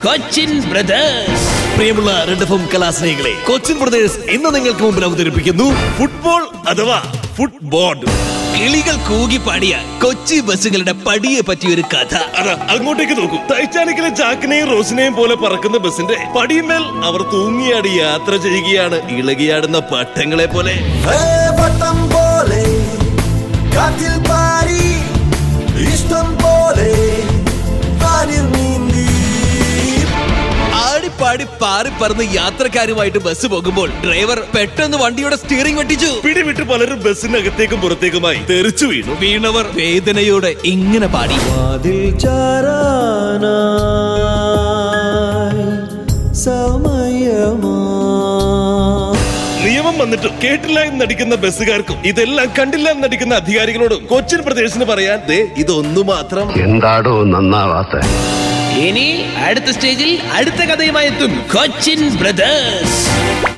Cochin brothers പ്രിയമുള്ള Red F M കലാസ്നേഹികളെ Cochin brothers ഇന്ന് നിങ്ങൾക്ക് മുമ്പിൽ അവതരിപ്പിക്കുന്നു ഫുട്ബോൾ അഥവാ ഫുട്ബോൾ കിളികൾ കൂകി പാടിയ കൊച്ചി ബസ്സുകളുടെ പടിയെ പറ്റിയ ഒരു കഥ അതാ അങ്ങോട്ടേക്ക് നോക്കൂ ടൈറ്റാനിക്കിലെ ജാക്കിനെയും റോസിനെയും പോലെ പറക്കുന്ന ബസിന്റെ പടിമേൽ അവർ തൂങ്ങിയാടി യാത്ര ചെയ്യുകയാണ് ഇളകിയാടുന്ന പട്ടങ്ങളെ പോലെ ഹേ വട്ടം പോലെ കാറ്റിൽ പാറി ഇഷ്ടം പോലെ വാനിൽ നീന്തി ആടിപ്പാടി പാറി പറന്ന് യാത്രക്കാരുമായിട്ട് ബസ് പോകുമ്പോൾ ഡ്രൈവർ പെട്ടെന്ന് വണ്ടിയുടെ സ്റ്റിയറിംഗ് വെട്ടിച്ചു പിടിവിട്ട് പലരും ബസ്സിനകത്തേക്കും പുറത്തേക്കുമായി തെറിച്ചു വീണു വീണവർ വേദനയോടെ ഇങ്ങനെ പാടി വാതിൽ ചാരാനായി സമയമാ നിയമം വന്നിട്ടും കേട്ടില്ല എന്ന് നടിക്കുന്ന ബസ്സുകാർക്കും ഇതെല്ലാം കണ്ടില്ല എന്ന് നടിക്കുന്ന അധികാരികളോടും കൊച്ചിൻ പ്രദേശത്തിന് പറയാൻ ദേ ഇതൊന്നു മാത്രം എന്താടോ നന്നാവാത്ത ഇനി അടുത്ത സ്റ്റേജിൽ അടുത്ത കഥയുമായി എത്തും കൊച്ചിൻ ബ്രദേഴ്സ്